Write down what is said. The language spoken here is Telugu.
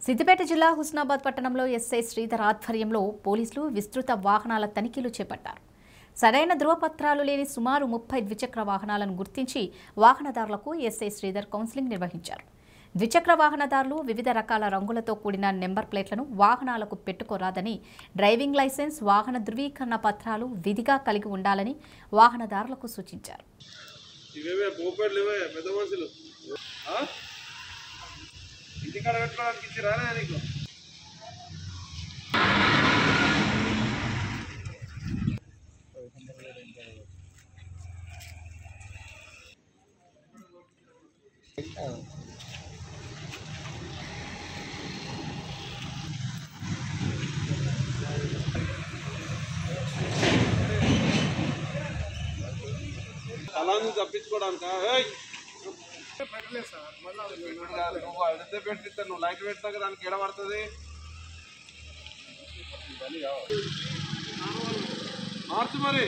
సిద్దిపేట జిల్లా హుస్నాబాద్ పట్టణంలో ఎస్ఐ శ్రీధర్ ఆధ్వర్యంలో పోలీసులు విస్తృత వాహనాల తనిఖీలు చేపట్టారు సరైన ధృవపత్రాలు లేని సుమారు ముప్పై ద్విచక్ర వాహనాలను గుర్తించి వాహనదారులకు ఎస్ఐ శ్రీధర్ కౌన్సిలింగ్ నిర్వహించారు ద్విచక్ర వాహనదారులు వివిధ రకాల రంగులతో కూడిన నెంబర్ ప్లేట్లను వాహనాలకు పెట్టుకోరాదని డ్రైవింగ్ లైసెన్స్ వాహన ధృవీకరణ పత్రాలు విధిగా కలిగి ఉండాలని వాహనదారులకు సూచించారు ఇవేవే పోపేట్లు ఇవే పెద్ద మనుషులు ఆ? ఇంటికాడ పెట్టుకోవడానికి ఇచ్చి రానే నీకు అలాని తప్పించుకోవడానికా ఏయ్! నువ్వు అడిగితే పెట్టిస్తా నువ్వు లైట్ పెడతాక దానికి ఎడ పడుతుంది మార్చు మరి